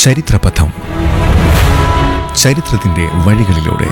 ചരിത്രപഥം ചരിത്രത്തിന്റെ വഴികളിലൂടെ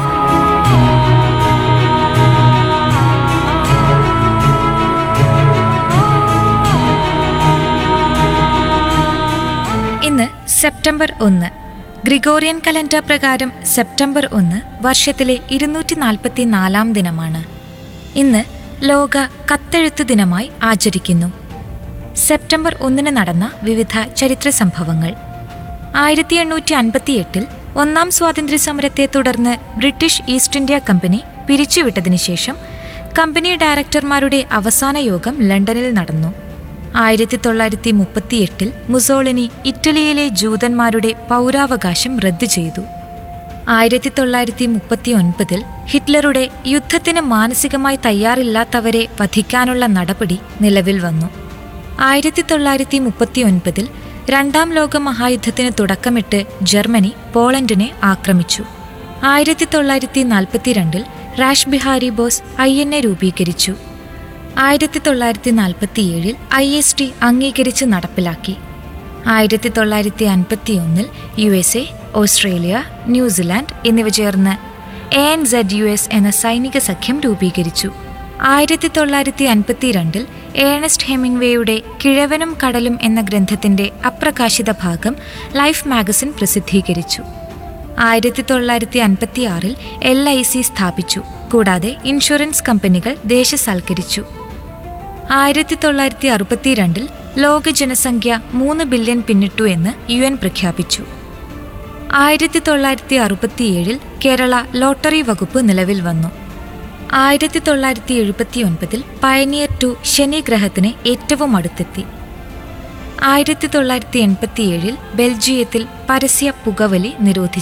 ഇന്ന് സെപ്റ്റംബർ ഒന്ന് ഗ്രിഗോറിയൻ കലണ്ടർ പ്രകാരം സെപ്റ്റംബർ ഒന്ന് വർഷത്തിലെ ഇരുന്നൂറ്റി നാൽപ്പത്തി നാലാം ദിനമാണ് ഇന്ന് ലോക കത്തെഴുത്ത് ദിനമായി ആചരിക്കുന്നു സെപ്റ്റംബർ ഒന്നിന് നടന്ന വിവിധ ചരിത്ര സംഭവങ്ങൾ ആയിരത്തി എണ്ണൂറ്റി അൻപത്തിയെട്ടിൽ ഒന്നാം സ്വാതന്ത്ര്യ സമരത്തെ തുടർന്ന് ബ്രിട്ടീഷ് ഈസ്റ്റ് ഇന്ത്യ കമ്പനി പിരിച്ചുവിട്ടതിനു ശേഷം കമ്പനി ഡയറക്ടർമാരുടെ അവസാന യോഗം ലണ്ടനിൽ നടന്നു ആയിരത്തി തൊള്ളായിരത്തി മുപ്പത്തിയെട്ടിൽ മുസോളിനി ഇറ്റലിയിലെ ജൂതന്മാരുടെ പൗരാവകാശം റദ്ദു ചെയ്തു ആയിരത്തി തൊള്ളായിരത്തി മുപ്പത്തി ഒൻപതിൽ ഹിറ്റ്ലറുടെ യുദ്ധത്തിന് മാനസികമായി തയ്യാറില്ലാത്തവരെ വധിക്കാനുള്ള നടപടി നിലവിൽ വന്നു ആയിരത്തി തൊള്ളായിരത്തി മുപ്പത്തി ഒൻപതിൽ രണ്ടാം ലോക മഹായുദ്ധത്തിന് തുടക്കമിട്ട് ജർമ്മനി പോളണ്ടിനെ ആക്രമിച്ചു ആയിരത്തി തൊള്ളായിരത്തി നാൽപ്പത്തിരണ്ടിൽ Rash Behari Bose I N A രൂപീകരിച്ചു ആയിരത്തി തൊള്ളായിരത്തി നാൽപ്പത്തിയേഴിൽ ഐ എസ് ടി അംഗീകരിച്ച് നടപ്പിലാക്കി ആയിരത്തി തൊള്ളായിരത്തി അൻപത്തിയൊന്നിൽ U S A Australia New Zealand എന്നിവ ചേർന്ന് A N Z U S എന്ന സൈനിക സഖ്യം രൂപീകരിച്ചു ആയിരത്തി തൊള്ളായിരത്തി അൻപത്തിരണ്ടിൽ ഏണസ്റ്റ് ഹെമിംഗ്വേയുടെ കിഴവനും കടലും എന്ന ഗ്രന്ഥത്തിന്റെ അപ്രകാശിത ഭാഗം ലൈഫ് മാഗസിൻ പ്രസിദ്ധീകരിച്ചു ആയിരത്തി തൊള്ളായിരത്തി അൻപത്തിയാറിൽ എൽ ഐ സി സ്ഥാപിച്ചു കൂടാതെ ഇൻഷുറൻസ് കമ്പനികൾ ദേശസാൽക്കരിച്ചു ആയിരത്തി തൊള്ളായിരത്തി അറുപത്തിരണ്ടിൽ ലോക ജനസംഖ്യ മൂന്ന് ബില്യൺ പിന്നിട്ടു എന്ന് യു എൻ പ്രഖ്യാപിച്ചു ആയിരത്തി തൊള്ളായിരത്തി അറുപത്തിയേഴിൽ കേരള ലോട്ടറി വകുപ്പ് നിലവിൽ വന്നു ആയിരത്തി തൊള്ളായിരത്തി എഴുപത്തി ഒൻപതിൽ പയനിയർ ടു ശനി ഗ്രഹത്തിന് ഏറ്റവും അടുത്തെത്തി ആയിരത്തി തൊള്ളായിരത്തി എൺപത്തിയേഴിൽ ബെൽജിയത്തിൽ പരസ്യ പുകവലി നിരോധിച്ചു